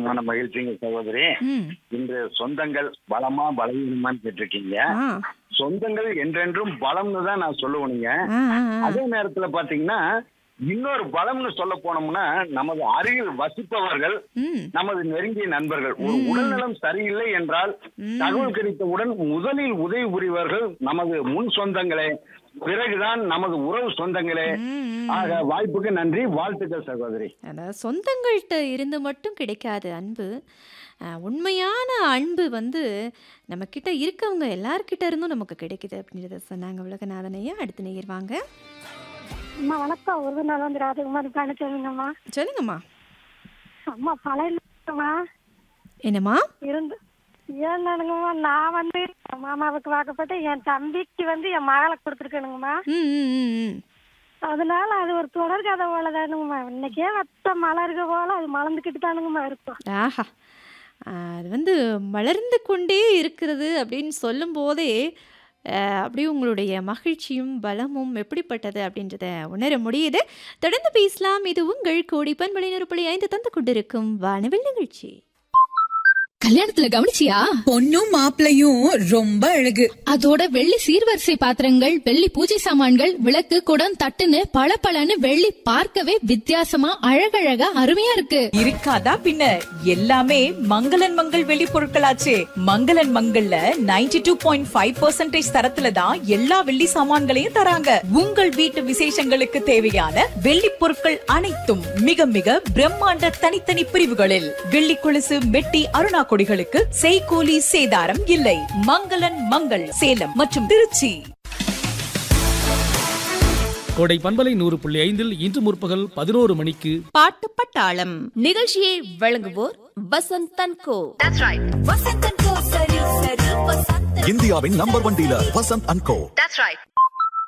மன மகிழ்ச்சிங்க சகோதரி ம் இன்று சொந்தங்கள் பலமா பலவீனமான்னு கேட்டிருக்கீங்க ஆ சொந்தங்கள் என்றென்றும் பலம்னு தான் நான் சொல்லுவேனுங்க ஆ, ஆ, ஆ. அதே நேரத்துல பாத்தீங்கன்னா இன்னொரு பலம்னு சொல்ல போனோம்னா நமது அருகில் வசிப்பவர்கள் ம் நமது நெருங்கிய நண்பர்கள் ஒரு உடல்நலம் சரியில்லை என்றால் தகவல் கிடைத்தவுடன் முதலில் உதவி புரிவர்கள் நமது முன் சொந்தங்களே பிறகுதான் நமது உறவு சொந்தங்களே ம், ம். ஆக வாய்ப்புக்கு நன்றி வாழ்த்துக்கள் சகோதரி அதாவது சொந்தங்கள்கிட்ட இருந்து மட்டும் கிடைக்காது அன்பு அஹ், உண்மையான அன்பு வந்து நம்ம கிட்ட இருக்கவங்க எல்லார்கிட்ட இருந்தும் நமக்கு கிடைக்குது அப்படின்றத சொன்னாங்க உலகநாதனையா அடுத்த நேயர் வாங்க அம்மா வணக்கம் ஒரு நாள் வந்து ராஜகுமாரி காணிச்சதுங்கம்மா சொல்லுங்கம்மா அம்மா பழையம்மா என்னம்மா இருந்து ஏன்னானுங்கம்மா நான் வந்து என் மாமாவுக்கு வாக்கப்பட்டு என் தம்பிக்கு வந்து என் மகளை கொடுத்துருக்கணுங்கம்மா ம் ம், ம் ம் அதனால அது ஒரு தொடர் கதை போல தானுங்கம்மா இன்னைக்கே வத்த மலர்க போல அது மலர்ந்துக்கிட்டு தானுங்கம்மா இருக்கும் ஆஹா ஆஹ் அது வந்து மலர்ந்து கொண்டே இருக்கிறது அப்படின்னு சொல்லும்போதே ஆஹ் அப்படியே உங்களுடைய மகிழ்ச்சியும் பலமும் எப்படிப்பட்டது அப்படின்றத உணர முடியுது தொடர்ந்து பேசலாம் இது உங்கள் கோடி பண்பலை நூறு ஐந்து தந்து கொண்டிருக்கும் வானவில் நிகழ்ச்சி கல்யாணத்துல கவனிச்சியா பொண்ணும் மாப்பிளையும் ரொம்ப அழகு அதோட வெள்ளி சீர்வரிசை பாத்திரங்கள் வெள்ளி பூஜை சாமான்கள் விளக்கு குடம் தட்டுன்னு பளபளன்னு வெள்ளி பார்க்கவே வித்தியாசமா அழகழகா அருமையா இருக்கு இருக்காதா பின்ன எல்லாமே மங்களன் மங்கள் வெளி பொருட்களாச்சே மங்களன் மங்கள்ல 92.5% டூ பாயிண்ட் ஃபைவ் பர்சன்டேஜ் தரத்துல தான் எல்லா வெள்ளி சாமான்களையும் தராங்க உங்கள் வீட்டு விசேஷங்களுக்கு தேவையான வெள்ளி பொருட்கள் அனைத்தும் மிக மிக பிரம்மாண்ட தனித்தனி பிரிவுகளில் வெள்ளி கொலுசு மெட்டி அருணா கொடிகளுக்கு செய்கூலி சேதாரம் இல்லை மங்களன் மங்கள் சேலம் மற்றும் திருச்சி கோடை பண்பலை நூறு புள்ளி ஐந்தில் இன்று முற்பகல் பதினோரு மணிக்கு பாட்டு பட்டாளம் நிகழ்ச்சியை வழங்குவோர் வசந்த் தன்கோ இந்தியாவின் number one dealer Vasanth and go